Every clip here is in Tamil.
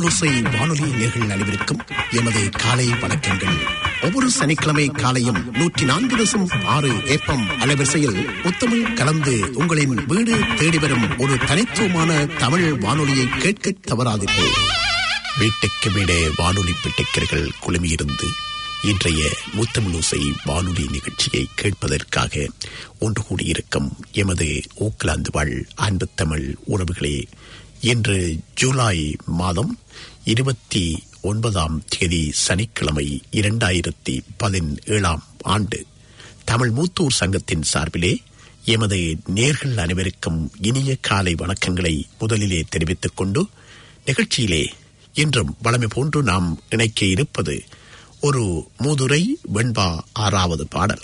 முத்தமிழோசை வானொலி நேர்கள் அனைவருக்கும் எமது காலை வணக்கங்கள் ஒவ்வொரு சனிக்கிழமை காலையும் நூற்றி நான்கு தசம் ஆறு ஏப்பம் அலைவரிசையில் முத்தமிழ் கலந்து உங்களின் வீடு தேடி வரும் ஒரு தனித்துவமான தமிழ் வானொலியை கேட்க தவறாதீர்கள் வீட்டுக்கு வீடே வானொலி பெட்டிக்கர்கள் குழுமியிருந்து இன்றைய முத்தமிழோசை வானொலி நிகழ்ச்சியை கேட்பதற்காக ஒன்று கூடியிருக்கும் எமது ஓக்லாந்து வாழ் அன்பு தமிழ் உறவுகளே இன்று ஜூலை மாதம் இருபத்தி ஒன்பதாம் தேதி சனிக்கிழமை இரண்டாயிரத்தி பதினேழாம் ஆண்டு தமிழ் மூத்தூர் சங்கத்தின் சார்பிலே எமது நேர்கள் அனைவருக்கும் இனிய காலை வணக்கங்களை முதலிலே தெரிவித்துக் கொண்டு நிகழ்ச்சியிலே இன்றும் வளமை போன்று நாம் இணைக்க இருப்பது ஒரு மூதுரை வெண்பா ஆறாவது பாடல்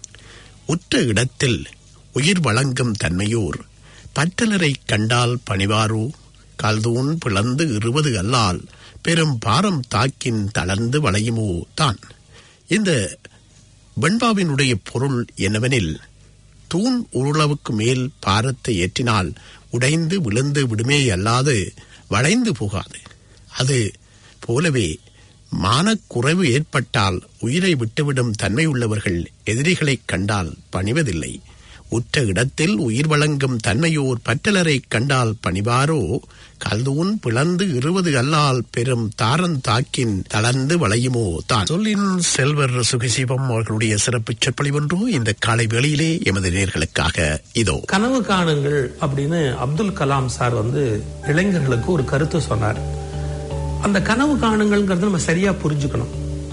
உற்ற இடத்தில் உயிர் வழங்கும் தன்மையோர் பற்றலரை கண்டால் பணிவாரோ கல்தூன் பிளந்து இருபது அல்லால் பெரும் பாரம் தாக்கின் தளர்ந்து வளையுமோ தான் இந்த வெண்பாவினுடைய பொருள் என்னவெனில் தூண் உருளவுக்கு மேல் பாரத்தை ஏற்றினால் உடைந்து விழுந்து விடுமே அல்லாது வளைந்து போகாது அது போலவே மானக்குறைவு ஏற்பட்டால் உயிரை விட்டுவிடும் தன்மையுள்ளவர்கள் எதிரிகளைக் கண்டால் பணிவதில்லை உற்ற இடத்தில் உயிர் வழங்கும் தன்மையோர் பற்றலரை கண்டால் பணிவாரோ கல்தூன் பிளந்து இருபது அல்லால் பெரும் தாரன் தாக்கின் தளர்ந்து வளையுமோ தான் சொல்லின் செல்வர் சுகசிவம் அவர்களுடைய சிறப்பு சொற்பொழிவொன்று இந்த காலை வேளையிலே எமது நேர்களுக்காக இதோ கனவு காணுங்கள் அப்படின்னு அப்துல் கலாம் சார் வந்து இளைஞர்களுக்கு ஒரு கருத்து சொன்னார் அந்த கனவு காணுங்கள்ங்கிறத நம்ம சரியா புரிஞ்சுக்கணும்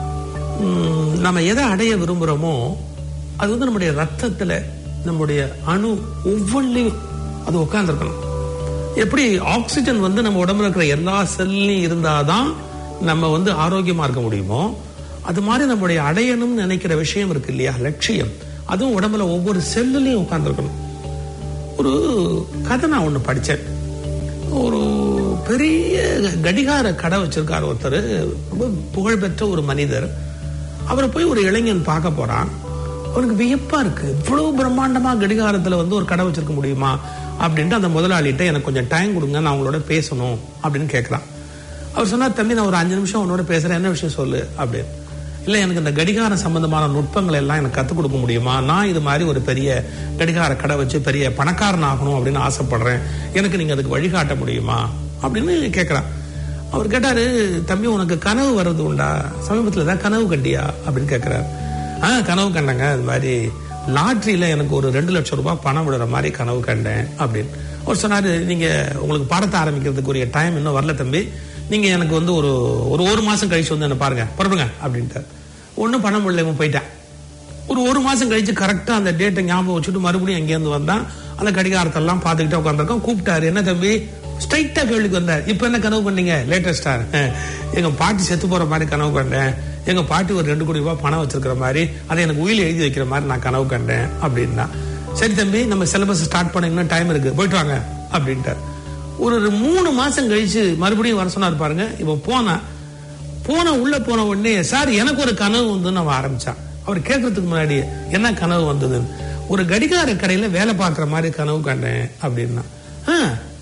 உம், நம்ம எதை அடைய விரும்புறோமோ அது வந்து நம்முடைய ரத்தத்துல நம்முடைய அணு ஒவ்வொன்றையும் அது உட்கார்ந்துருக்கணும் எப்படி ஆக்சிஜன் வந்து நம்ம உடம்புல இருக்கிற எல்லா செல்லையும் இருந்தாதான் நம்ம வந்து ஆரோக்கியமா இருக்க முடியுமோ அது மாதிரி நம்முடைய அடையணும்னு நினைக்கிற விஷயம் இருக்கு இல்லையா லட்சியம் அதுவும் உடம்புல ஒவ்வொரு செல்லுலையும் உட்கார்ந்துருக்கணும் ஒரு கதை நான் ஒண்ணு படிச்சேன் ஒரு பெரிய கடிகார கடை வச்சிருக்காரு ஒருத்தர் ரொம்ப புகழ்பெற்ற ஒரு மனிதர் அவரை போய் ஒரு இளைஞன் பார்க்க போறான் அவனுக்கு வியப்பா இருக்கு இவ்வளவு பிரம்மாண்டமா கடிகாரத்துல வந்து ஒரு கடை வச்சிருக்க முடியுமா அப்படின்ட்டு அந்த முதலாளிகிட்ட எனக்கு கொஞ்சம் டைம் கொடுங்க நான் உங்களோட பேசணும் அப்படின்னு கேட்கறான் அவர் சொன்னார் தம்பி நான் ஒரு அஞ்சு நிமிஷம் உன்னோட பேசுறேன் என்ன விஷயம் சொல்லு அப்படின்னு இல்ல எனக்கு இந்த கடிகாரம் சம்பந்தமான நுட்பங்கள் எல்லாம் எனக்கு கத்துக் கொடுக்க முடியுமா நான் இது மாதிரி ஒரு பெரிய கடிகார கடை வச்சு பெரிய பணக்காரன் ஆகணும் அப்படின்னு ஆசைப்படுறேன் எனக்கு நீங்க அதுக்கு வழிகாட்ட முடியுமா அப்படின்னு கேட்கறான் அவர் கேட்டாரு தம்பி உனக்கு கனவு வர்றது உண்டா சமீபத்துல தான் கனவு கண்டியா அப்படின்னு கேட்கிறாரு ஆ கனவு கண்டங்க அது மாதிரி லாட்ரியில எனக்கு ஒரு ரெண்டு லட்சம் ரூபாய் பணம் விடுற மாதிரி கனவு கண்டேன் அப்படின்னு அவர் சொன்னாரு நீங்க உங்களுக்கு பாடத்தை ஆரம்பிக்கிறதுக்குரிய டைம் இன்னும் வரல தம்பி நீங்க எனக்கு வந்து ஒரு ஒரு ஒரு மாசம் கழிச்சு வந்து என்ன பாருங்க புறப்படுங்க அப்படின்ட்டு ஒன்றும் பண்ண முடியல இவன் போயிட்டேன் ஒரு ஒரு மாசம் கழிச்சு கரெக்டா அந்த டேட்டை ஞாபகம் வச்சுட்டு மறுபடியும் எங்கேருந்து வந்தான் அந்த கடிகாரத்தை எல்லாம் பார்த்துக்கிட்டே உட்காந்துருக்கோம் கூப்பிட்டாரு என்ன தம்பி ஸ்ட்ரைட்டா கேள்விக்கு வந்தார் இப்ப என்ன கனவு பண்ணீங்க லேட்டஸ்டா எங்க பாட்டி செத்து போற மாதிரி கனவு கண்டேன் எங்க பாட்டி ஒரு ரெண்டு கோடி ரூபாய் பணம் வச்சிருக்கிற மாதிரி அதை எனக்கு உயிர் எழுதி வைக்கிற மாதிரி நான் கனவு கண்டேன் அப்படின்னா சரி தம்பி நம்ம சிலபஸ் ஸ்டார்ட் பண்ண இன்னும் டைம் இருக்கு போயிட்டு வாங்க அப்படின்ட்டார் ஒரு ஒரு மூணு மாசம் கழிச்சு மறுபடியும் வர சொன்னார் பாருங்க இப்ப போனா போன உள்ள போன உடனே சார் எனக்கு ஒரு கனவு வந்துன்னு அவன் ஆரம்பிச்சான் அவர் கேட்கறதுக்கு முன்னாடி என்ன கனவு வந்ததுன்னு ஒரு கடிகார கடையில வேலை பார்க்குற மாதிரி கனவு கண்டேன் அப்படின்னா "ஆ,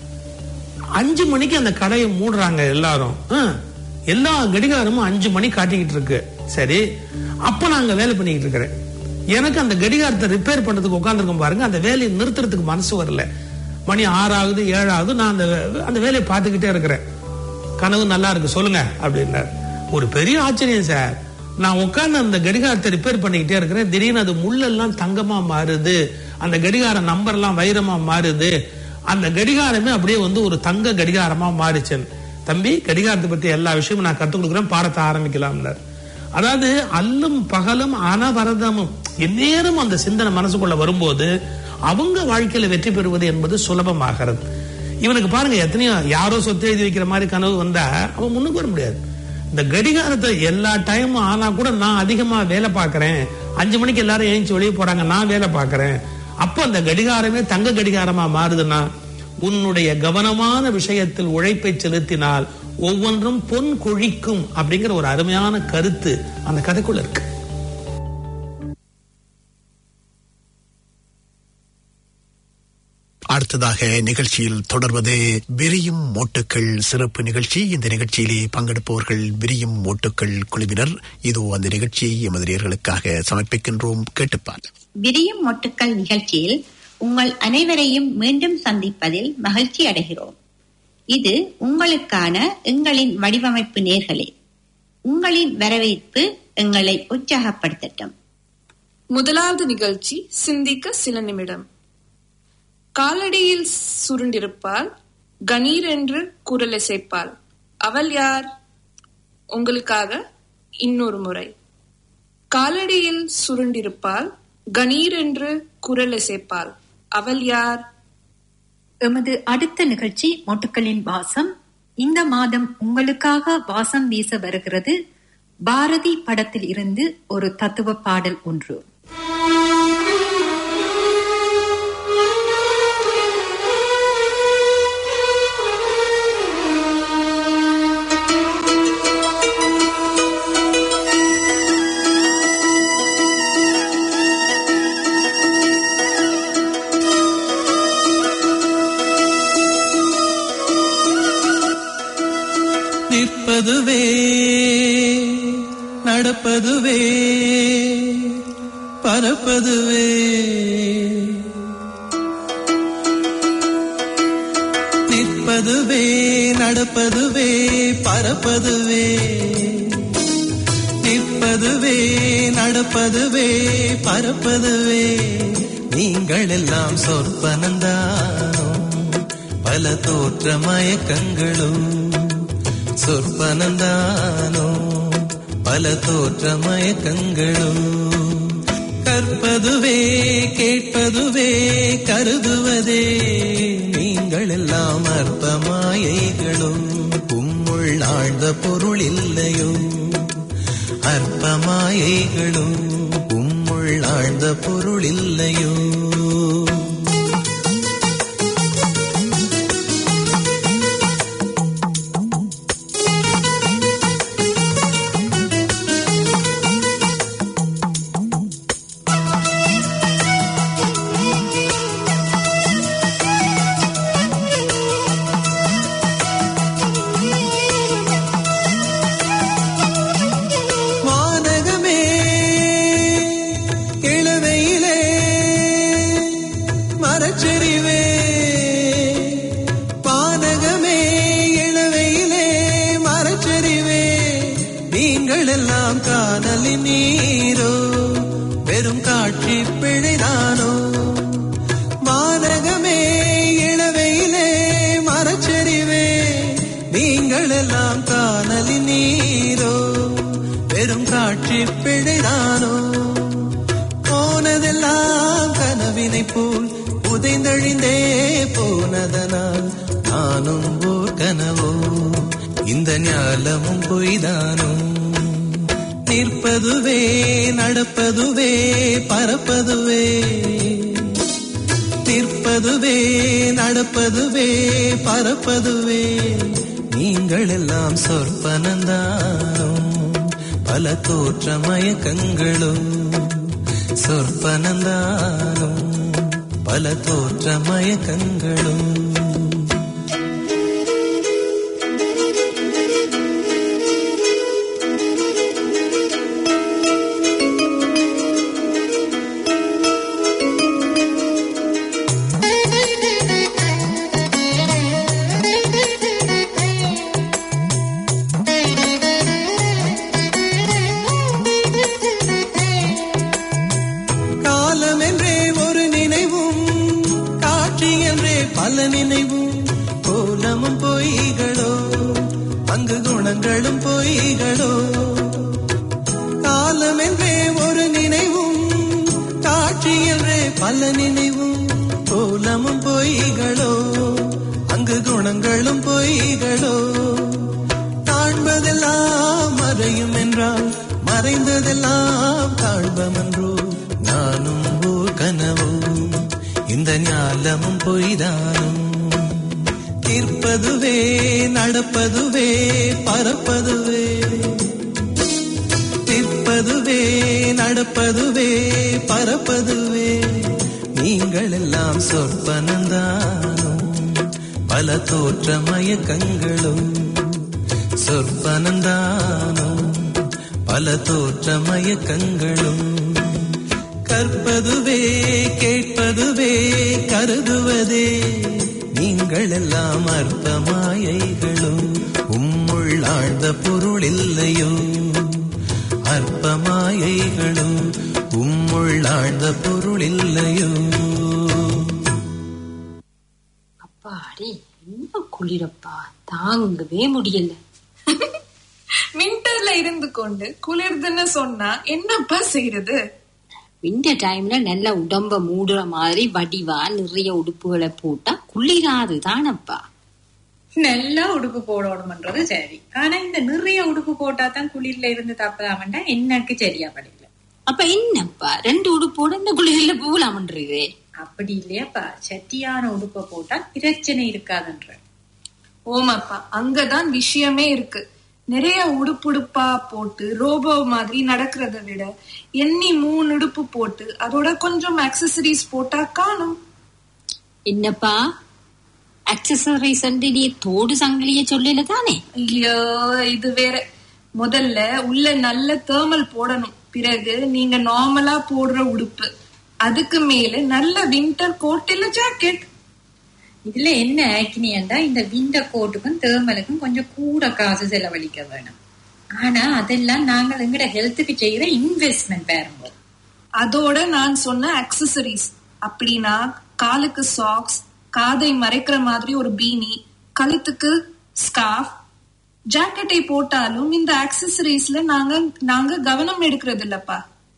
அஞ்சு மணிக்கு அந்த கடையை மூடுறாங்க எல்லாரும் ஆ, எல்லா கடிகாரமும் அஞ்சு மணி காட்டிக்கிட்டு இருக்கு சரி அப்ப நான் அங்க வேலை பண்ணிக்கிட்டு இருக்கிறேன் எனக்கு அந்த கடிகாரத்தை ரிப்பேர் பண்றதுக்கு உட்காந்துருக்கோம் பாருங்க அந்த வேலையை நிறுத்துறதுக்கு மனசு வரல மணி ஆறாகுது ஏழாகுது நான் அந்த அந்த வேலையை பார்த்துக்கிட்டே இருக்கிறேன் கனவு நல்லா இருக்கு சொல்லுங்க அப்படின்னார் ஒரு பெரிய ஆச்சரியம் சார் நான் உட்கார்ந்து அந்த கடிகாரத்தை ரிப்பேர் பண்ணிக்கிட்டே இருக்கிறேன் திடீர்னு அது முள்ளெல்லாம் தங்கமா மாறுது அந்த கடிகார நம்பர் எல்லாம் வைரமா மாறுது அந்த கடிகாரமே அப்படியே வந்து ஒரு தங்க கடிகாரமா மாறிச்சேன் தம்பி கடிகாரத்தை பத்தி எல்லா விஷயமும் நான் கத்துக் கொடுக்குறேன் பாடத்தை ஆரம்பிக்கலாம்னார் அதாவது அல்லும் பகலும் அனவரதமும் எந்நேரம் அந்த சிந்தனை மனசுக்குள்ள வரும்போது அவங்க வாழ்க்கையில வெற்றி பெறுவது என்பது சுலபமாகிறது இவனுக்கு பாருங்க எத்தனையோ யாரோ சொத்து எழுதி வைக்கிற மாதிரி கனவு வந்தா அவன் முன்னுக்கு வர முடியாது இந்த கடிகாரத்தை எல்லா டைமும் ஆனா கூட நான் அதிகமா வேலை பார்க்கறேன் அஞ்சு மணிக்கு எல்லாரும் எழுந்து வெளியே போறாங்க நான் வேலை பார்க்கறேன் அப்ப அந்த கடிகாரமே தங்க கடிகாரமா மாறுதுன்னா உன்னுடைய கவனமான விஷயத்தில் உழைப்பை செலுத்தினால் ஒவ்வொன்றும் பொன் கொழிக்கும் அப்படிங்கிற ஒரு அருமையான கருத்து அந்த கதைக்குள்ள இருக்கு அடுத்ததாக நிகழ்ச்சியில் தொடர்வது விரியும் மோட்டுக்கள் சிறப்பு நிகழ்ச்சி இந்த நிகழ்ச்சியிலே பங்கெடுப்பவர்கள் விரியும் மோட்டுக்கள் குழுவினர் இதோ அந்த நிகழ்ச்சியை எமது நேயர்களுக்காக சமர்ப்பிக்கின்றோம் கேட்டுப்பார் விரியும் மொட்டுக்கள் நிகழ்ச்சியில் உங்கள் அனைவரையும் மீண்டும் சந்திப்பதில் மகிழ்ச்சி அடைகிறோம் இது உங்களுக்கான எங்களின் வடிவமைப்பு நேர்களே உங்களின் வரவேற்பு எங்களை உற்சாகப்படுத்தட்டும் முதலாவது நிகழ்ச்சி சிந்திக்க சில நிமிடம் காலடியில் சுருண்டிருப்பாள் கணீர் என்று குரலிசைப்பாள் அவள் யார் உங்களுக்காக இன்னொரு முறை காலடியில் சுருண்டிருப்பாள் கணீர் என்று குரலிசைப்பாள் அவள் யார் எமது அடுத்த நிகழ்ச்சி மொட்டுக்களின் வாசம் இந்த மாதம் உங்களுக்காக வாசம் வீச வருகிறது பாரதி படத்தில் இருந்து ஒரு தத்துவ பாடல் ஒன்று நிற்பதுவே நடப்பதுவே பறப்பதுவே நிற்பதுவே நடப்பதுவே பறப்பதுவே நிற்பதுவே நடப்பதுவே பறப்பதுவே நீங்கள் எல்லாம் சொற்பனந்தானோ பல தோற்ற மயக்கங்களும் சொற்பனந்தானோ பல தோற்ற மயக்கங்களும் கற்பதுவே கேட்பதுவே கருதுவதே நீங்கள் எல்லாம் அற்ப மாயைகளும் உம்முள் ஆழ்ந்த பொருள் இல்லையோ அற்ப மாயைகளும் உம்முள் ஆழ்ந்த பொருள் இல்லையோ வானகமே இளவையிலே மரச்செறிவே வானகமே இளவையிலே மரச்செறிவே நீங்கள் எல்லாம் காணலின் நீரோ வெறும் காட்சி பிழைதானோ வானகமே இளவையிலே மரச்செறிவே நீங்கள் எல்லாம் காணலின் நீரோ வெறும் காட்சி பிழைதானோ போனதெல்லாம் கனவினை போல் உதைந்தழிந்தே போனதனால் நானும் ஓர் கனவோ இந்த ஞாலமும் பொய்தானோ நிற்பதுவே நடப்பதுவே பறப்பதுவே நிற்பதுவே நடப்பதுவே பறப்பதுவே நீங்கள் எல்லாம் சொற்பனந்தானோ பல தோற்ற மயக்கங்களும் சொற்பனந்தானோ பல தோற்ற மயக்கங்களும் காலம் என்றே ஒரு நினைவும் காட்சி என்றே பல நினைவும் கோலமும் பொய்களோ அங்கு குணங்களும் பொய்களோ காலம் என்றே ஒரு நினைவும் காட்சி என்றே பல நினைவும் கோலமும் பொய்களோ அங்கு குணங்களும் பொய்களோ காண்பதெல்லாம் மறையும் என்றால் மறைந்ததெல்லாம் காண்பமன்றோ நானும் ஓர் கனவோ இந்த ஞாலமும் பொய்தானும் நிற்பதுவே நடப்பதுவே பறப்பதுவே நிற்பதுவே நடப்பதுவே பறப்பதுவே நீங்கள் எல்லாம் சொற்பனந்தான் பல தோற்ற மயக்கங்களும் சொற்பனந்தானோ பல தோற்ற மயக்கங்களும் கற்பதுவே கேட்பதுவே கருதுவதே நீங்கள் எல்லாம் அற்ப மாயைகளும் உம்முள் ஆழ்ந்த பொருள் இல்லையோ அற்ப மாயைகளும் உம்முள் ஆழ்ந்த பொருள் இல்லையோ அப்பாடி என்ன குளிரப்பா தாங்கவே முடியல விண்டர்ல இருந்து கொண்டு குளிர்துன்னு சொன்னா என்னப்பா செய்யறது விண்டர் டைம்ல நல்ல உடம்ப மூடுற மாதிரி வடிவா நிறைய உடுப்புகளை போட்டா குளிராது தானப்பா நல்லா உடுப்பு போடணும்ன்றது சரி ஆனா இந்த நிறைய உடுப்பு போட்டா தான் குளிர்ல இருந்து தப்பதாமண்டா எனக்கு சரியா படல அப்ப என்னப்பா ரெண்டு உடுப்போட இந்த குளிரில போகலாமன்றீரே அப்படி இல்லையாப்பா சட்டியான உடுப்பை போட்டா பிரச்சனை இருக்காதுன்ற ஓமாப்பா அங்கதான் விஷயமே இருக்கு நிறைய உடுப்புடுப்பா போட்டு ரோபோ மாதிரி நடக்கிறத விட எண்ணி மூணு உடுப்பு போட்டு அதோட கொஞ்சம் அக்சசரிஸ் போட்டா காணும் என்னப்பா அக்சசரிஸ் நீ தோடு சங்கிலிய சொல்லல தானே ஐயோ இது வேற முதல்ல உள்ள நல்ல தேர்மல் போடணும் பிறகு நீங்க நார்மலா போடுற உடுப்பு அதுக்கு மேல நல்ல வின்டர் கோட் இல்ல ஜாக்கெட் இதுல என்ன ஆக்கினியண்டா இந்த விண்டர் கோட்டுக்கும் தேர்மலுக்கும் கொஞ்சம் கூட காசு செலவழிக்க வேணும் ஆனா அதெல்லாம் நாங்கள் எங்கட ஹெல்த்துக்கு செய்யற இன்வெஸ்ட்மெண்ட் பாருங்க அதோட நான் சொன்ன அக்சசரிஸ் அப்படின்னா காலுக்கு சாக்ஸ் காதை மறைக்கிற மாதிரி ஒரு பீனி கழுத்துக்கு ஸ்கார்ஃப் ஜாக்கெட்டை போட்டாலும் இந்த அக்சசரிஸ்ல நாங்க நாங்க கவனம் எடுக்கிறது இல்லப்பா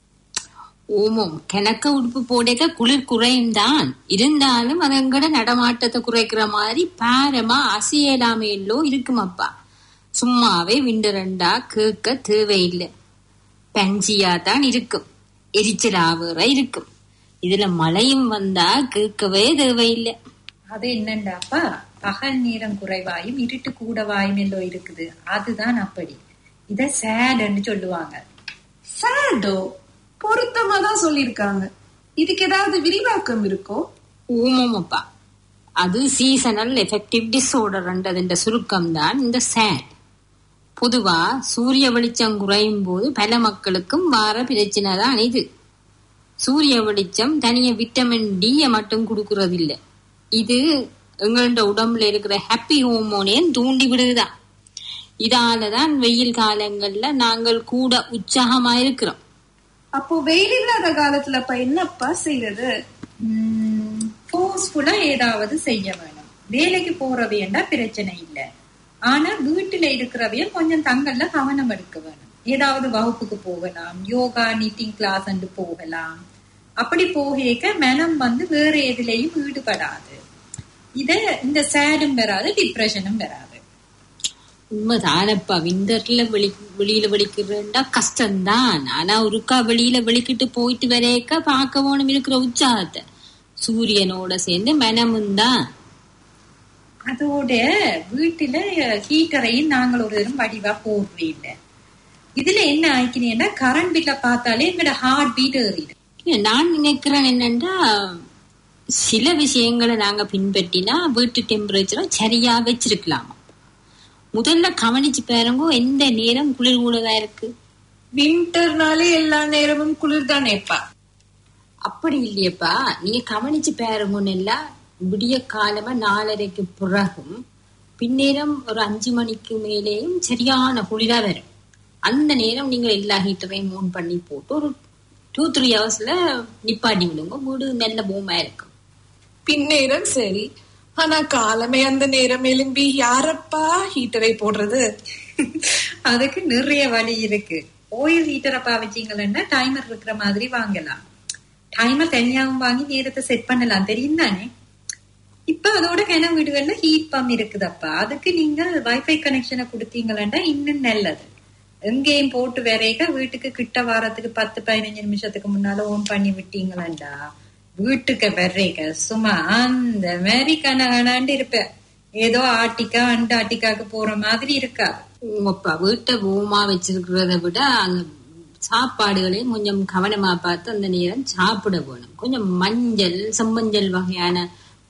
ஓமம் கிணக்க உடுப்பு போடக்க குளிர் குறையும் தான் இருந்தாலும் அது எங்கட நடமாட்டத்தை குறைக்கிற மாதிரி பாரமா அசையலாமையிலோ இருக்குமப்பா சும்மாவே விண்டரண்டா கேட்க தேவையில்லை பஞ்சியா தான் இருக்கும் எரிச்சலாவுற இருக்கும் இதுல மழையும் வந்தா கேட்கவே தேவையில்லை அது என்னண்டாப்பா பகல் நேரம் குறைவாயும் இருட்டு கூடவாயும் எல்லோ இருக்குது அதுதான் அப்படி இத சேடுன்னு சொல்லுவாங்க சேடோ பொருத்தமா தான் சொல்லியிருக்காங்க இதுக்கு ஏதாவது விரிவாக்கம் இருக்கோ ஊமமப்பா அது சீசனல் எஃபெக்டிவ் டிஸார்டர்ன்றதுன்ற சுருக்கம் தான் இந்த சேட் பொதுவா சூரிய வெளிச்சம் குறையும் போது பல மக்களுக்கும் வார பிரச்சனை தான் இது சூரிய வெளிச்சம் தனிய விட்டமின் டியை மட்டும் கொடுக்கறது இல்ல இது எங்களோட உடம்புல இருக்கிற ஹாப்பி ஹோமோனையும் தூண்டி விடுதுதான் இதாலதான் வெயில் காலங்கள்ல நாங்கள் கூட உற்சாகமா இருக்கிறோம் அப்போ வெயில் இல்லாத காலத்துல அப்ப என்னப்பா செய்யறது ஃபோர்ஸ்ஃபுல்லா ஏதாவது செய்ய வேணும் வேலைக்கு போறவையண்டா பிரச்சனை இல்ல ஆனா வீட்டுல இருக்கிறவைய கொஞ்சம் தங்கள்ல கவனம் எடுக்க வேணும் ஏதாவது வகுப்புக்கு போகலாம் யோகா நீட்டிங் கிளாஸ் போகலாம் அப்படி போகேக்க மனம் வந்து வேற எதுலயும் ஈடுபடாது இத இந்த சேடும் வராது டிப்ரெஷனும் வராது உண்மைதானப்பா விண்டர்ல வெளி வெளியில வெளிக்கிறா கஷ்டம்தான் ஆனா ஒருக்கா வெளியில வெளிக்கிட்டு போயிட்டு வரைக்க பார்க்க போனும் இருக்கிற உற்சாகத்தை சூரியனோட சேர்ந்து மனமும் தான் அதோட வீட்டுல ஹீட்டரையும் நாங்கள் ஒரு தரம் வடிவா போடுறே இல்ல இதுல என்ன ஆயிக்கினேன்னா கரண்ட் பில்ல பார்த்தாலே எங்களோட ஹார்ட் பீட் ஏறிடும் இல்ல, நான் நினைக்கிறேன் என்னன்னா சில விஷயங்களை நாங்க பின்பற்றினா வீட்டு டெம்பரேச்சரை சரியா வச்சிருக்கலாமா முதல்ல கவனிச்சு பாருங்க எந்த நேரம் குளிர் கூடதா இருக்கு வின்டர்னாலே எல்லா நேரமும் குளிர் தானேப்பா அப்படி இல்லையப்பா நீங்க கவனிச்சு பாருங்கன்னு விடிய காலமா நாலரைக்கு பிறகும் பின்னேரம் ஒரு அஞ்சு மணிக்கு மேலேயும் சரியான குளிரா வரும் அந்த நேரம் நீங்க எல்லா ஹீட்டரையும் மூன் பண்ணி போட்டு ஒரு டூ த்ரீ ஹவர்ஸ்ல நிப்பாட்டி விடுங்க வீடு நல்ல பூமா இருக்கும் பின்னேரம் சரி ஆனா காலமே அந்த நேரம் எலும்பி யாரப்பா ஹீட்டரை போடுறது அதுக்கு நிறைய வழி இருக்கு ஓயில் ஹீட்டரை பாவிச்சீங்கன்னா டைமர் இருக்கிற மாதிரி வாங்கலாம் டைமர் தனியாகவும் வாங்கி நேரத்தை செட் பண்ணலாம் தெரியும் தானே இப்ப அதோட கிண வீடுகள்ல ஹீட் பம்ப் இருக்குதப்பா அதுக்கு நீங்கள் வைஃபை கனெக்ஷனை கொடுத்தீங்களா இன்னும் நல்லது எங்கேயும் போட்டு வரைக்க வீட்டுக்கு கிட்ட வாரத்துக்கு பத்து பதினஞ்சு நிமிஷத்துக்கு முன்னால ஓன் பண்ணி விட்டீங்களா வீட்டுக்கு வர்றேக்க சும்மா அந்த மாதிரி கனகனாண்டு இருப்ப ஏதோ ஆட்டிக்கா அண்டாட்டிக்காக்கு போற மாதிரி இருக்காது உங்கப்பா வீட்டை பூமா வச்சிருக்கிறத விட அந்த சாப்பாடுகளையும் கொஞ்சம் கவனமா பார்த்து அந்த நேரம் சாப்பிட வேணும் கொஞ்சம் மஞ்சள் செம்மஞ்சள் வகையான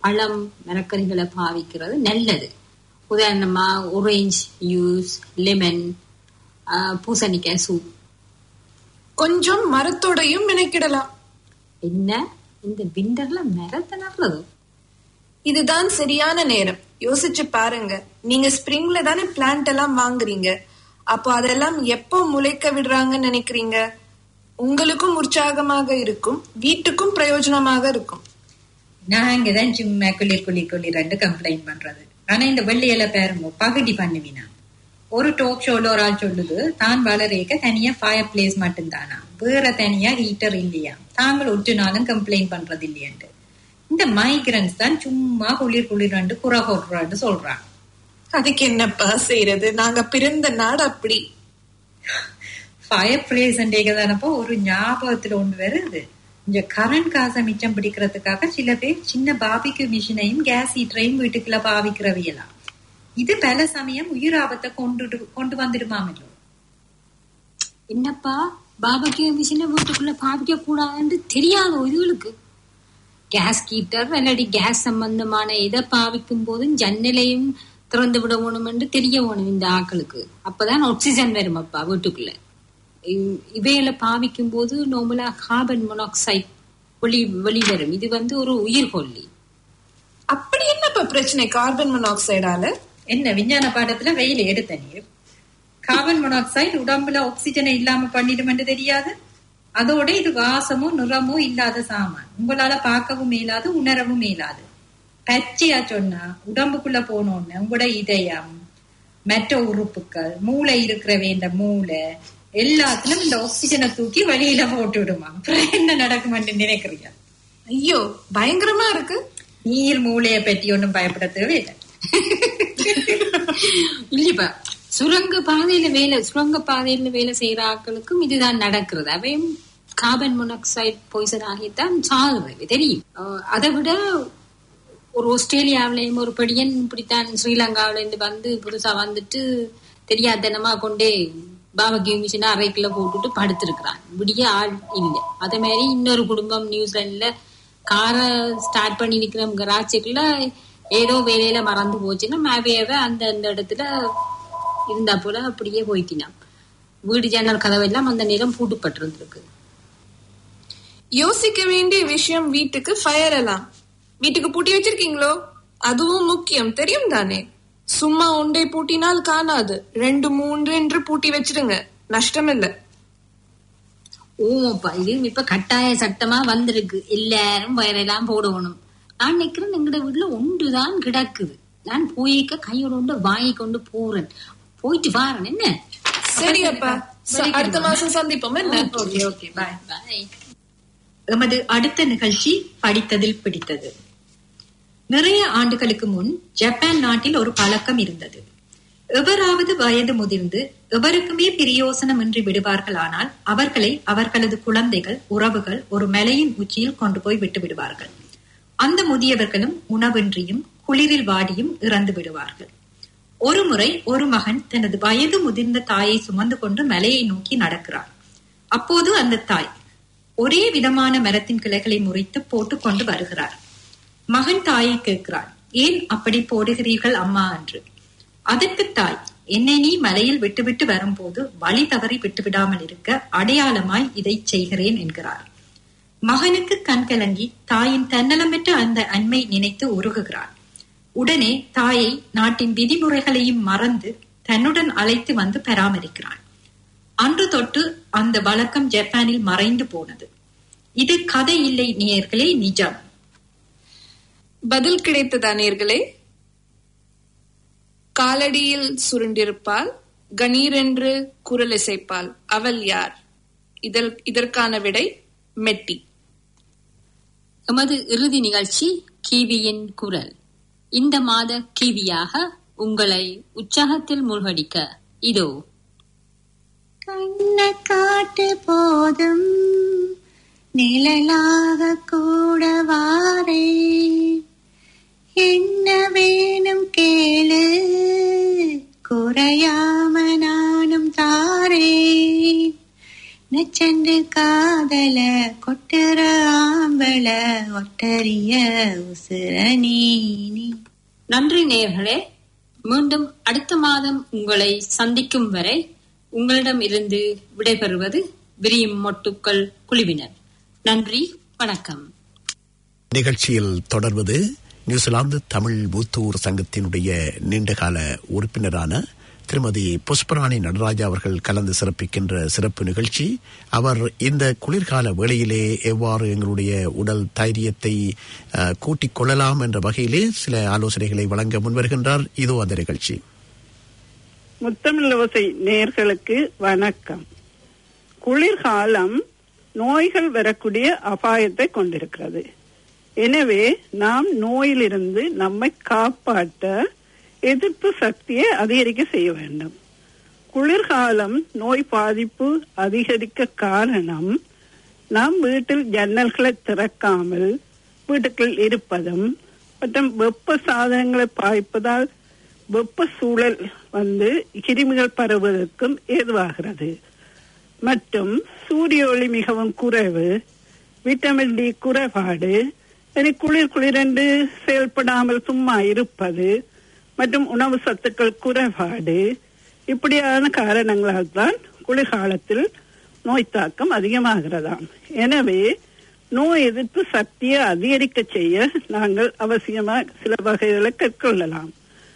பழம் மரக்கறிகளை பாவிக்கிறது நல்லது உதாரணமா ஒரேஞ்ச் யூஸ் லெமன் பூசணிக்காய் சூப் கொஞ்சம் மரத்தோடையும் மெனக்கிடலாம் என்ன இந்த விண்டர்ல மரத்தை நடுறது இதுதான் சரியான நேரம் யோசிச்சு பாருங்க நீங்க ஸ்ப்ரிங்ல தானே பிளான்ட் எல்லாம் வாங்குறீங்க அப்போ அதெல்லாம் எப்போ முளைக்க விடுறாங்கன்னு நினைக்கிறீங்க உங்களுக்கும் உற்சாகமாக இருக்கும் வீட்டுக்கும் பிரயோஜனமாக இருக்கும் நாங்க தான் சும்மா குளிர் குளிர் குளிர் ரெண்டு கம்ப்ளைண்ட் பண்றது ஆனா இந்த வெள்ளியில பாருங்க பகுதி பண்ணுவினா ஒரு டோக் ஷோல ஒரு ஆள் சொல்லுது தான் வளரேக்க தனியா ஃபயர் பிளேஸ் மட்டும்தானா வேற தனியா ஹீட்டர் இல்லையா தாங்கள் ஒற்று நாளும் கம்ப்ளைண்ட் பண்றது இல்லையாண்டு இந்த மைக்ரன்ஸ் தான் சும்மா குளிர் குளிர் ரெண்டு குறை கொட்டுறான்னு சொல்றாங்க அதுக்கு என்னப்பா செய்யறது நாங்க பிறந்த நாடு அப்படி ஃபயர் பிளேஸ் தானப்போ ஒரு ஞாபகத்துல ஒன்று வருது இந்த கரண்ட் காசை மிச்சம் பிடிக்கிறதுக்காக சில பேர் சின்ன பாபிக்கு மிஷினையும் கேஸ் ஹீட்டரையும் வீட்டுக்குள்ள பாவிக்கிறவையெல்லாம் இது பல சமயம் உயிர் ஆபத்தை கொண்டு கொண்டு வந்துடுமாமല്ലോ என்னப்பா பாபக்கியூ மிஷினை வீட்டுக்குள்ள பாவிக்க கூடாதுன்னு தெரியாதோ இதுகளுக்கு கேஸ் ஹீட்டர் இல்லாட்டி கேஸ் சம்பந்தமான இதை பாவிக்கும் போதும் ஜன்னலையும் திறந்து விட வேணும் என்று தெரிய வேணும் இந்த ஆக்களுக்கு அப்பதான் ஆக்சிஜன் வரும் அப்பா வீட்டுக்குள்ள இ- இவையில பாவிக்கும் போது நார்மலா கார்பன் மொனாக்சைட் வெளி வெளிவரும் இது வந்து ஒரு உயிர்கொல்லி அப்படி என்னப்பா பிரச்சனை கார்பன் மோனாக்சைடால என்ன விஞ்ஞான பாடத்துல வெயில் எடுத்த நீர் கார்பன் மோனாக்சைடு உடம்புல ஆக்சிஜனை இல்லாம பண்ணிடுமென்று தெரியாது அதோட இது வாசமோ நிறமோ இல்லாத சாமான் உங்களால பார்க்கவும் மேலாது உணரவும் மேலாது பச்சையா சொன்னா உடம்புக்குள்ள போனோன்னு உங்களோட இதயம் மற்ற உறுப்புகள் மூளை இருக்கிற வேண்ட மூளை எல்லாத்திலும் இந்த ஆக்சிஜனை தூக்கி வெளியில போட்டு விடுமா அப்புறம் என்ன நடக்குமென்று நினைக்கிறீங்க ஐயோ பயங்கரமா இருக்கு நீர் மூளையை பற்றி ஒன்றும் பயப்பட தேவையில்லை இல்லப்பா சுரங்க பாதையில வேலை சுரங்க பாதையில வேலை செய்யற ஆட்களுக்கும் இதுதான் நடக்கிறது அவையும் கார்பன் மோனாக்சைடு பாய்சன் ஆகித்தான் சாகுறது தெரியும் அஹ் அதை விட ஒரு ஆஸ்திரேலியாவிலையும் ஒரு படியன் இப்படித்தான் ஸ்ரீலங்காவில இருந்து வந்து புதுசா வந்துட்டு தெரியாதனமா கொண்டே பாபகியூ மிஷினை அரைக்குள்ள போட்டுட்டு படுத்திருக்கிறான் விடிய ஆள் இல்லை அதே மாதிரி இன்னொரு குடும்பம் நியூசிலாந்துல காரை ஸ்டார்ட் பண்ணி நிக்கிற கராச்சிக்குள்ள ஏதோ வேலையில மறந்து போச்சுன்னா மேவையவே அந்த அந்த இடத்துல இருந்தா போல அப்படியே போய்க்கினான் வீடு ஜன்னல் கதவெல்லாம் அந்த நேரம் பூட்டுப்பட்டிருந்திருக்கு யோசிக்க வேண்டிய விஷயம் வீட்டுக்கு ஃபயர் எல்லாம் வீட்டுக்கு பூட்டி வச்சிருக்கீங்களோ அதுவும் முக்கியம் தெரியும் தானே சும்மா ஒன்றை பூட்டினால் காணாது ரெண்டு மூன்று என்று பூட்டி வச்சிடுங்க நஷ்டம் இல்ல ஓமப்பா இது இப்ப கட்டாய சட்டமா வந்திருக்கு எல்லாரும் வயரெல்லாம் போடணும் நான் நினைக்கிறேன் எங்கட வீட்டுல ஒன்றுதான் கிடக்குது நான் போயிக்க கையோட கொண்டு வாங்கி கொண்டு போறேன் போயிட்டு வாரேன் என்ன சரி அப்பா ச- அடுத்த மாசம் சந்திப்போம் என்ன ஓகே ஓகே பாய் பாய் எமது அடுத்த நிகழ்ச்சி படித்ததில் பிடித்தது நிறைய ஆண்டுகளுக்கு முன் ஜப்பான் நாட்டில் ஒரு பழக்கம் இருந்தது எவராவது வயது முதிர்ந்து எவருக்குமே பிரியோசனமின்றி விடுவார்களானால் அவர்களை அவர்களது குழந்தைகள் உறவுகள் ஒரு மலையின் உச்சியில் கொண்டு போய் விட்டு விடுவார்கள் அந்த முதியவர்களும் உணவின்றியும் குளிரில் வாடியும் இறந்து விடுவார்கள் ஒருமுறை ஒரு மகன் தனது வயது முதிர்ந்த தாயை சுமந்து கொண்டு மலையை நோக்கி நடக்கிறார் அப்போது அந்த தாய் ஒரே விதமான மரத்தின் கிளைகளை முறித்து போட்டு கொண்டு வருகிறார் மகன் தாயை கேட்கிறான் ஏன் அப்படி போடுகிறீர்கள் அம்மா என்று அதற்கு தாய் என்னை நீ மலையில் விட்டுவிட்டு வரும்போது வழி தவறி விட்டுவிடாமல் இருக்க அடையாளமாய் இதை செய்கிறேன் என்கிறார் மகனுக்கு கண் கலங்கி தாயின் தன்னலமற்ற அந்த அண்மை நினைத்து உருகுகிறான் உடனே தாயை நாட்டின் விதிமுறைகளையும் மறந்து தன்னுடன் அழைத்து வந்து பராமரிக்கிறான் அன்று தொட்டு அந்த வழக்கம் ஜப்பானில் மறைந்து போனது இது கதை இல்லை நேயர்களே நிஜம் பதில் கிடைத்ததா நேர்களே காலடியில் சுருண்டிருப்பாள் கணீரென்று குரல் இசைப்பாள் அவள் யார் இதல் இதற்கான விடை மெட்டி எமது இறுதி நிகழ்ச்சி கிவியின் குரல் இந்த மாத கிவியாக உங்களை உற்சாகத்தில் மூழ்கடிக்க இதோ கண்ண காட்டு போதும் நிழலாக கூட வாரே என்ன வேணும் கேளு குறையாம நானும் தாரே நச்சண்டு காதல கொட்டுற ஆம்பள ஒட்டரிய உசுரணி நீ நன்றி நேர்களே மீண்டும் அடுத்த மாதம் உங்களை சந்திக்கும் வரை உங்களிடம் இருந்து விடைபெறுவது விரியும் மொட்டுக்கள் குழுவினர் நன்றி வணக்கம் நிகழ்ச்சியில் தொடர்வது நியூசிலாந்து தமிழ் மூத்தூர் சங்கத்தினுடைய நீண்டகால உறுப்பினரான திருமதி புஷ்பராணி நடராஜா அவர்கள் கலந்து சிறப்பிக்கின்ற சிறப்பு நிகழ்ச்சி அவர் இந்த குளிர்கால வேளையிலே எவ்வாறு எங்களுடைய உடல் தைரியத்தை அஹ், கூட்டிக் கொள்ளலாம் என்ற வகையிலே சில ஆலோசனைகளை வழங்க முன்வருகின்றார் இதோ அந்த நிகழ்ச்சி முத்தமிழ் ஓசை நேர்களுக்கு வணக்கம் குளிர்காலம் நோய்கள் வரக்கூடிய அபாயத்தை கொண்டிருக்கிறது எனவே நாம் நோயிலிருந்து நம்மை காப்பாற்ற எதிர்ப்பு சக்தியை அதிகரிக்க செய்ய வேண்டும் குளிர்காலம் நோய் பாதிப்பு அதிகரிக்க காரணம் நாம் வீட்டில் ஜன்னல்களை திறக்காமல் வீட்டுக்குள் இருப்பதும் மற்றும் வெப்ப சாதனங்களை பாய்ப்பதால் வெப்ப சூழல் வந்து கிருமிகள் பரவுவதற்கும் ஏதுவாகிறது மற்றும் சூரிய ஒளி மிகவும் குறைவு விட்டமின் டி குறைபாடு இனி குளிர் குளிரென்று செயல்படாமல் சும்மா இருப்பது மற்றும் உணவு சத்துக்கள் குறைபாடு இப்படியான காரணங்களால் தான் குளிர்காலத்தில் நோய் தாக்கம் அதிகமாகிறதாம் எனவே நோய் எதிர்ப்பு சக்தியை அதிகரிக்க செய்ய நாங்கள் அவசியமா சில வகைகளை கற்கொள்ளலாம்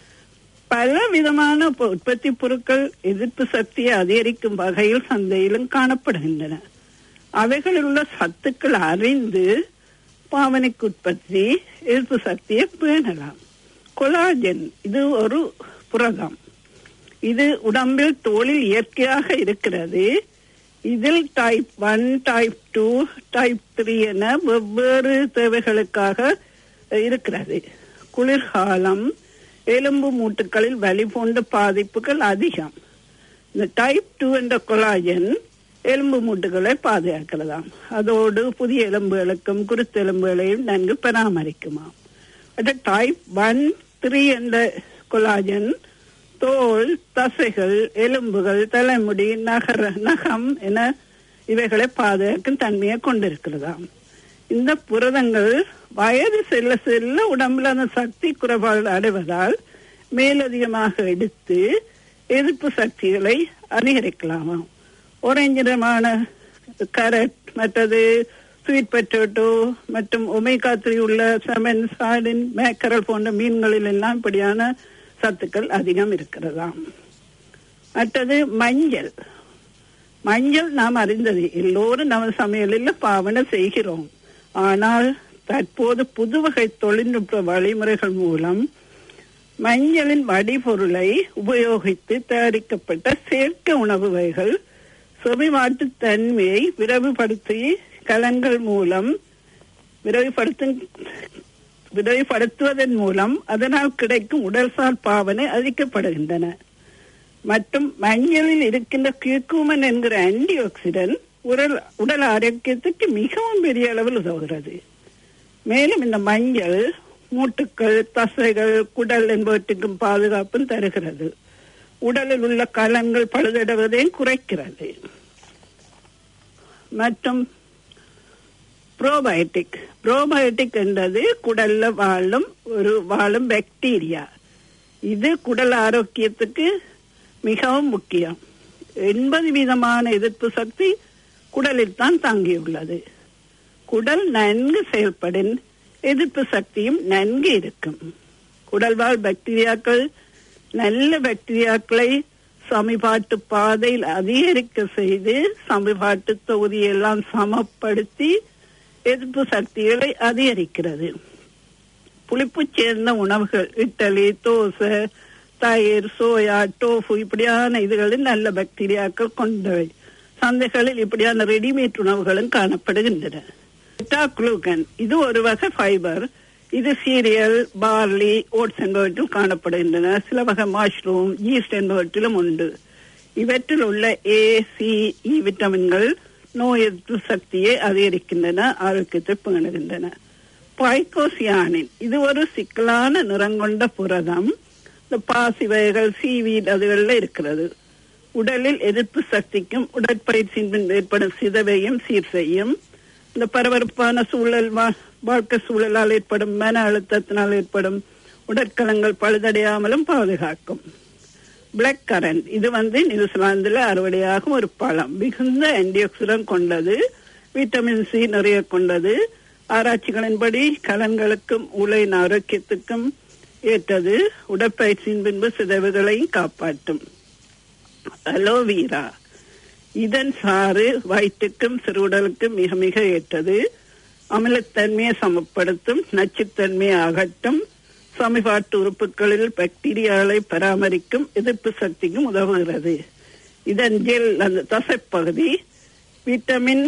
பல விதமான பொ- உற்பத்தி பொருட்கள் எதிர்ப்பு சக்தியை அதிகரிக்கும் வகையில் சந்தையிலும் காணப்படுகின்றன அவைகளில் உள்ள சத்துக்கள் அறிந்து பாவனைக்கு உற்பத்தி எதிர்ப்பு சக்தியை பேணலாம் கொலாஜன் இது ஒரு புரதம் இது உடம்பில் தோலில் இயற்கையாக இருக்கிறது இதில் type one type two type three என வெவ்வேறு தேவைகளுக்காக இருக்கிறது குளிர்காலம் எலும்பு மூட்டுகளில் வலி போன்ற பாதிப்புகள் அதிகம் இந்த டைப் டூ என்ற கொலாஜன் எலும்பு மூட்டுகளை பாதுகாக்கிறதாம் அதோடு புதிய எலும்புகளுக்கும் குருத்தெலும்புகளையும் நன்கு பராமரிக்குமாம் டைப் ஒன் த்ரீ என்ற கொலாஜன் தோல் தசைகள் எலும்புகள் தலைமுடி நகர நகம் என இவைகளை பாதுகாக்கும் தன்மையை கொண்டிருக்கிறதாம் இந்த புரதங்கள் வயது செல்ல செல்ல உடம்புல அந்த சக்தி குறைபாடு அடைவதால் மேலதிகமாக எடுத்து எதிர்ப்பு சக்திகளை அதிகரிக்கலாமாம் orange நிறமான கரட் மற்றது ஸ்வீட் பொட்டேட்டோ மற்றும் ஒமேகா த்ரீ உள்ள செமன் சாடின் மேக்கரல் போன்ற மீன்களில் எல்லாம் இப்படியான சத்துக்கள் அதிகம் இருக்கிறதாம் மற்றது மஞ்சள் மஞ்சள் நாம் அறிந்தது எல்லோரும் நம்ம சமையலில் பாவனை செய்கிறோம் ஆனால் தற்போது புதுவகை தொழில்நுட்ப வழிமுறைகள் மூலம் மஞ்சளின் வடிபொருளை உபயோகித்து தயாரிக்கப்பட்ட செயற்கை உணவு வகைகள் செவிமாட்டு தன்மையை விரைவுபடுத்தி கலன்கள் மூலம் விரைவுபடுத்தும் விரைவுபடுத்துவதன் மூலம் அதனால் கிடைக்கும் உடல்சார் பாவனை அதிகப்படுகின்றன மற்றும் மஞ்சளில் இருக்கின்ற கியூக்குமன் என்கிற ஆன்டி ஆக்சிடென்ட் உடல் உடல் ஆரோக்கியத்துக்கு மிகவும் பெரிய அளவில் உதவுகிறது மேலும் இந்த மஞ்சள் மூட்டுக்கள் தசைகள் குடல் என்பவற்றுக்கும் பாதுகாப்பும் தருகிறது உடலில் உள்ள கலன்கள் பழுதடைவதையும் குறைக்கிறது மற்றும் ப்ரோபயோட்டிக் ப்ரோபயோட்டிக் என்றது குடல்ல வாழும் ஒரு வாழும் பாக்டீரியா இது குடல் ஆரோக்கியத்துக்கு மிகவும் முக்கியம் எண்பது விதமான எதிர்ப்பு சக்தி குடலில் தான் தாங்கியுள்ளது குடல் நன்கு செயல்படின் எதிர்ப்பு சக்தியும் நன்கு இருக்கும் குடல்வாழ் பாக்டீரியாக்கள் நல்ல பாக்டீரியாக்களை சமிபாட்டு பாதையில் அதிகரிக்க செய்து சமிபாட்டு தொகுதியெல்லாம் சமப்படுத்தி எதிர்ப்பு சக்திகளை அதிகரிக்கிறது புளிப்பு சேர்ந்த உணவுகள் இட்டலி தோசை தயிர் சோயா டோஃபு இப்படியான இதுகளில் நல்ல பாக்டீரியாக்கள் கொண்டவை சந்தைகளில் இப்படியான ரெடிமேட் உணவுகளும் காணப்படுகின்றன குளூகன் இது ஒரு வகை ஃபைபர் இது சீரியல் பார்லி ஓட்ஸ் என்பவற்றில் காணப்படுகின்றன சில வகை மஷ்ரூம் ஈஸ்ட் என்பவற்றிலும் உண்டு இவற்றில் உள்ள ஏ சி இ விட்டமின்கள் நோய் எதிர்ப்பு சக்தியை அதிகரிக்கின்றன ஆரோக்கியத்தை பேணுகின்றன பைக்கோசியானின் இது ஒரு சிக்கலான நிறங்கொண்ட புரதம் இந்த பாசி வகைகள் சீவீட் அதுகளில் இருக்கிறது உடலில் எதிர்ப்பு சக்திக்கும் உடற்பயிற்சியின் பின் ஏற்படும் சிதவையும் சீர் செய்யும் இந்த பரபரப்பான சூழல் வா- வாழ்க்கை சூழலால் ஏற்படும் மன அழுத்தத்தினால் ஏற்படும் உடற்கலங்கள் பழுதடையாமலும் பாதுகாக்கும் பிளாக் கரண்ட் இது வந்து நியூசிலாந்துல அறுவடையாகும் ஒரு பழம் மிகுந்த ஆன்டிஆக்சிடன்ட் கொண்டது விட்டமின் சி நிறைய கொண்டது ஆராய்ச்சிகளின்படி கலன்களுக்கும் உலையின் ஆரோக்கியத்துக்கும் ஏற்றது உடற்பயிற்சியின் பின்பு சிதைவுகளையும் காப்பாற்றும் அலோவீரா இதன் சாறு வயிற்றுக்கும் சிறுவுடலுக்கும் மிக மிக ஏற்றது அமிலத்தன்மையை சமப்படுத்தும் நச்சுத்தன்மையை அகற்றும் சமீபாட்டு உறுப்புகளில் பாக்டீரியாவை பராமரிக்கும் எதிர்ப்பு சக்திக்கும் உதவுகிறது இதன் ஜெல் அந்த தசைப்பகுதி விட்டமின்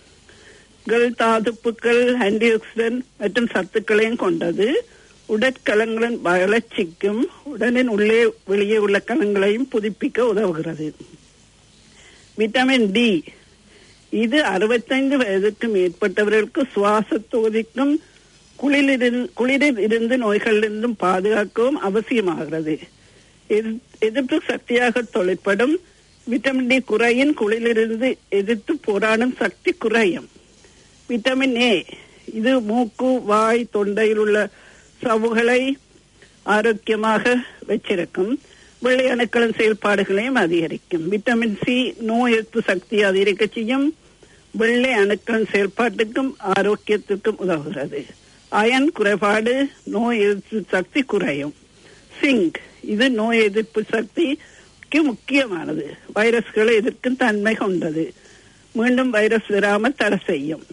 தாதுப்புக்கள் ஆன்டிஆக்சிடன்ட் மற்றும் சத்துக்களையும் கொண்டது உடற்கலங்களின் வளர்ச்சிக்கும் உடலின் உள்ளே வெளியே உள்ள கலங்களையும் புதுப்பிக்க உதவுகிறது விட்டமின் டி இது அறுபத்தைந்து வயதுக்கு மேற்பட்டவர்களுக்கு சுவாச தொகுதிக்கும் குளிரில் குளிரில் இருந்து நோய்களிலிருந்தும் பாதுகாக்கவும் அவசியமாகிறது எதிர்- எதிர்ப்பு சக்தியாக தொழிற்படும் விட்டமின் டி குறையின் குளிரிலிருந்து எதிர்த்து போராடும் சக்தி குறையும் விட்டமின் ஏ இது மூக்கு வாய் தொண்டையில் உள்ள சவுகளை ஆரோக்கியமாக வச்சிருக்கும் வெள்ளை அணுக்களின் செயல்பாடுகளையும் அதிகரிக்கும் விட்டமின் சி நோய் எதிர்ப்பு சக்தியை அதிகரிக்க செய்யும் வெள்ளை அணுக்களின் செயல்பாட்டுக்கும் ஆரோக்கியத்திற்கும் உதவுகிறது அயன் குறைபாடு நோய் எதிர்ப்பு சக்தி குறையும் சிங்க் இது நோய் எதிர்ப்பு சக்திக்கு முக்கியமானது வைரஸ்களை எதிர்க்கும் தன்மை கொண்டது மீண்டும் வைரஸ் வராமல் தடை செய்யும்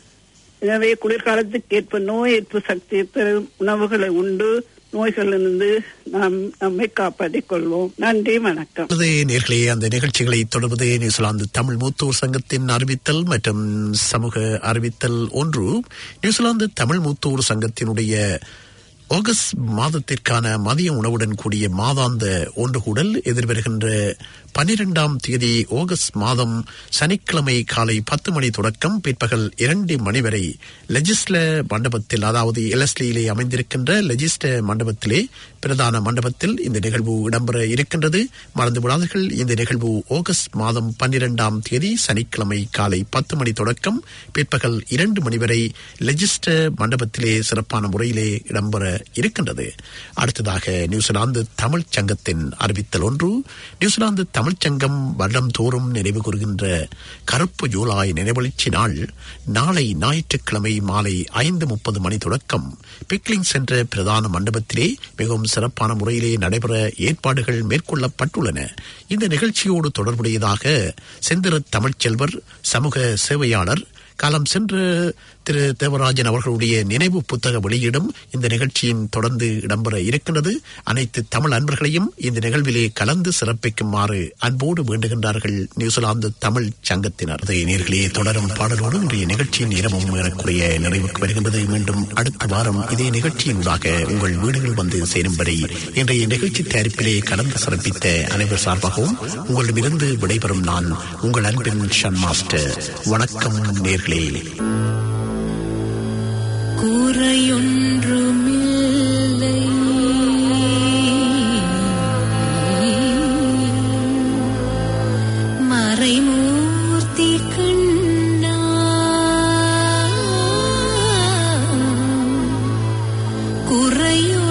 எனவே குளிர்காலத்துக்கு ஏற்ப நோய் எதிர்ப்பு சக்தி தரும் உணவுகளை உண்டு நோய்களிலிருந்து நாம் நம்மை காப்பாற்றிக் கொள்வோம் நன்றி வணக்கம் நல்லது நேர்களே அந்த நிகழ்ச்சிகளை தொடர்வது நியூசிலாந்து தமிழ் மூத்தோர் சங்கத்தின் அறிவித்தல் மற்றும் சமூக அறிவித்தல் ஒன்று நியூசிலாந்து தமிழ் மூத்தோர் சங்கத்தினுடைய ஆகஸ்ட் மாதத்திற்கான மதிய உணவுடன் கூடிய மாதாந்த ஒன்றுகூடல் எதிர்வருகின்ற பனிரெண்டாம் தேதி ஆகஸ்ட் மாதம் சனிக்கிழமை காலை பத்து மணி தொடக்கம் பிற்பகல் இரண்டு மணி வரை லெஜிஸ்ல மண்டபத்தில் அதாவது எலஸ்லியிலே அமைந்திருக்கின்ற லெஜிஸ்ட மண்டபத்திலே பிரதான மண்டபத்தில் இந்த நிகழ்வு இடம்பெற இருக்கின்றது மறந்து விடாதீர்கள் இந்த நிகழ்வு ஆகஸ்ட் மாதம் பன்னிரெண்டாம் தேதி சனிக்கிழமை காலை பத்து மணி தொடக்கம் பிற்பகல் இரண்டு மணி வரை லெஜிஸ்ட மண்டபத்திலே சிறப்பான முறையிலே இடம்பெற இருக்கின்றது அடுத்ததாக நியூசிலாந்து தமிழ்ச் சங்கத்தின் அறிவித்தல் ஒன்று நியூசிலாந்து தமிழ்ச் சங்கம் வருடம்தோறும் நினைவு கூறுகின்ற கருப்பு ஜூலாய் நினைவெழுச்சி நாள் நாளை ஞாயிற்றுக்கிழமை மாலை ஐந்து முப்பது மணி தொடக்கம் பிக்லிங் சென்ற பிரதான மண்டபத்திலே மிகவும் சிறப்பான முறையிலே நடைபெற ஏற்பாடுகள் மேற்கொள்ளப்பட்டுள்ளன இந்த நிகழ்ச்சியோடு தொடர்புடையதாக செந்திர தமிழ்ச்செல்வர் சமூக சேவையாளர் காலம் சென்ற திரு தேவராஜன் அவர்களுடைய நினைவு புத்தக வெளியீடும் இந்த நிகழ்ச்சியின் தொடர்ந்து இடம்பெற இருக்கின்றது அனைத்து தமிழ் அன்பர்களையும் இந்த நிகழ்விலே கலந்து சிறப்பிக்குமாறு அன்போடு வேண்டுகின்றார்கள் நியூசிலாந்து தமிழ் சங்கத்தினர் அதை நேர்களே தொடரும் பாடலோடு இன்றைய நிகழ்ச்சியின் இரவும் ஏறக்குறைய நிறைவுக்கு வருகின்றது மீண்டும் அடுத்த வாரம் இதே நிகழ்ச்சியினூடாக உங்கள் வீடுகள் வந்து சேரும்படி இன்றைய நிகழ்ச்சி தயாரிப்பிலே கலந்து சிறப்பித்த அனைவர் சார்பாகவும் உங்களிடமிருந்து விடைபெறும் நான் உங்கள் அன்பின் ஷன் மாஸ்டர் வணக்கம் நேர்களே குறையொன்றுமில்லை மறைமூர்த்தி கண்ணா குறையோ